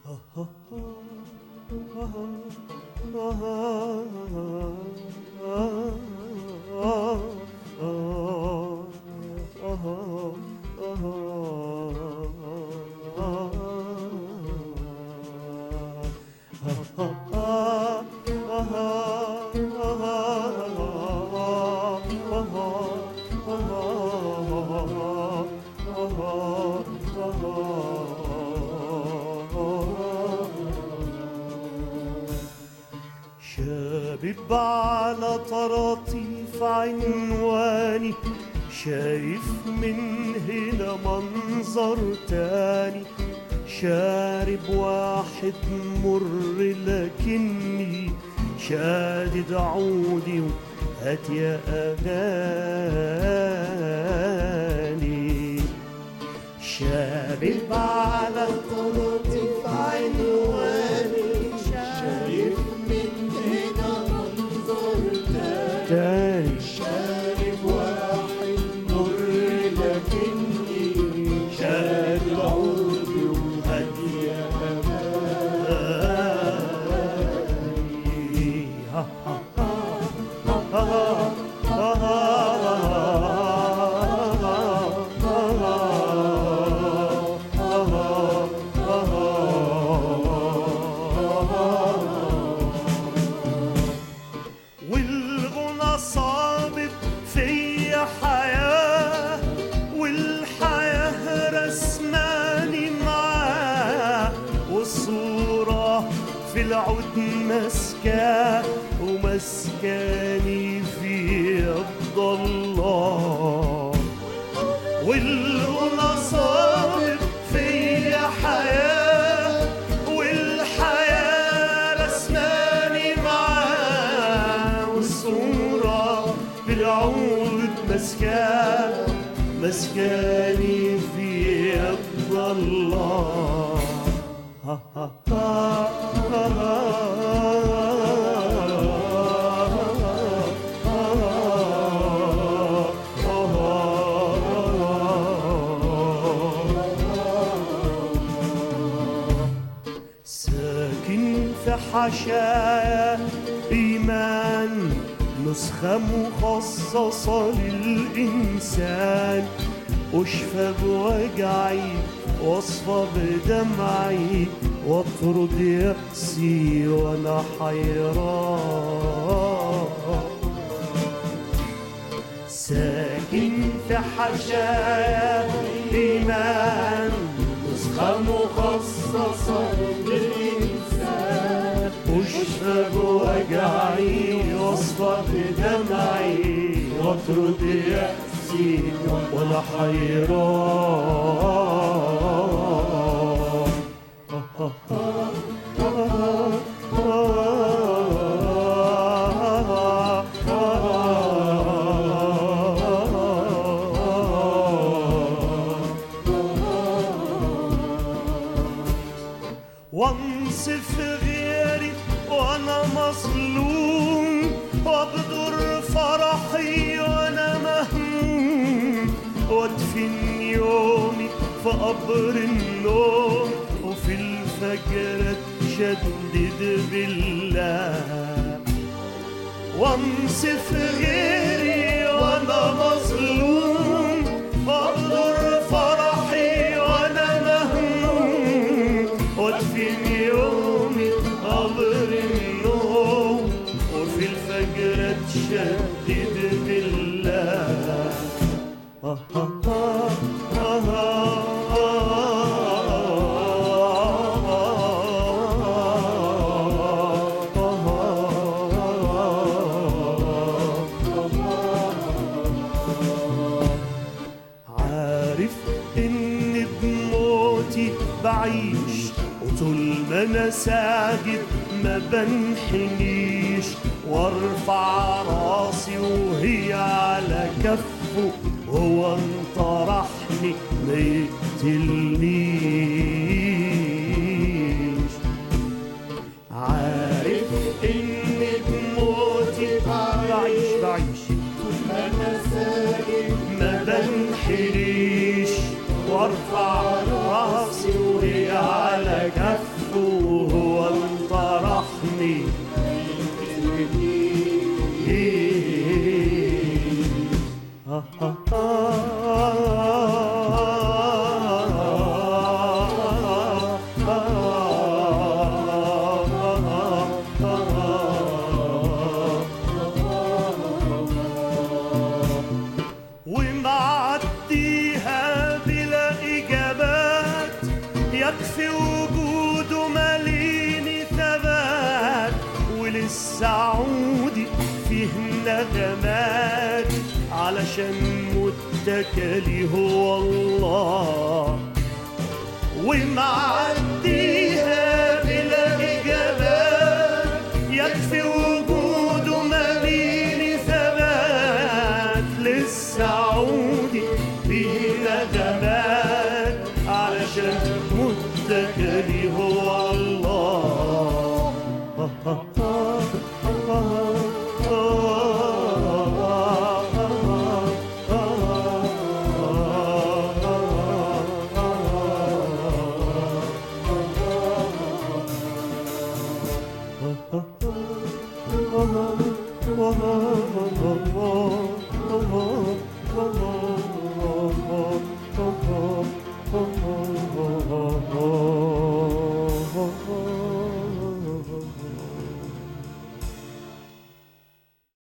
شابب على طراطيف عنواني شايف من هنا منظر تاني شارب واحد مر لكني شادد عودي وهات يا أغاني شابب على طراطيف عنواني شايف من هنا منظر تاني تاني شارب واحد مر لكني شاد عودي وهدي يا والغنى صابت فيا حياة والحياة رسماني معاه والصورة في العود مسكاه ومسكاني في يد الله والغنى صابت فيا حياة والحياة رسماني معاه والصورة بالعود مسكان مسكاني في يد الله ها ها ها ساكن في حشايا إيمان نسخة مخصصة للإنسان أشفى بوجعي واصفى بدمعي واطرد يأسي وأنا حيران ساكن في حشايا إيمان نسخة مخصصة للإنسان أشفى بوجعي واصفى بدمعي واطرد يأسي وأنا حيران وانصف غيري وانا مظلوم وابدر فرحي وانا مهموم وادفن يومي في قبر النوم وفي الفجر اتشدد بالله وانصف غيري وانا مظلوم واقدر فرحي وانا مهموم وادفن يومي قبر النوم وفي الفجر اتشدد بالله آه آه آه آه عارف ان بموتي بعيش وطول ما انا ساجد ما بنحنيش وارفع راسي وهي على كفه هو انطرحني ما يقتلنيش عارف ان بموتي بعيش بعيش انا ساجد ما بنحنيش وارفع راسي وهي على كفه ومعديها بلا إجابات يكفي وجوده ماليني ثبات وللسعودي فيه نغمات علشان متكلي هو الله ومعديها بلا إجابات يكفي وجوده ماليني ثبات للسعودي فيه نغمات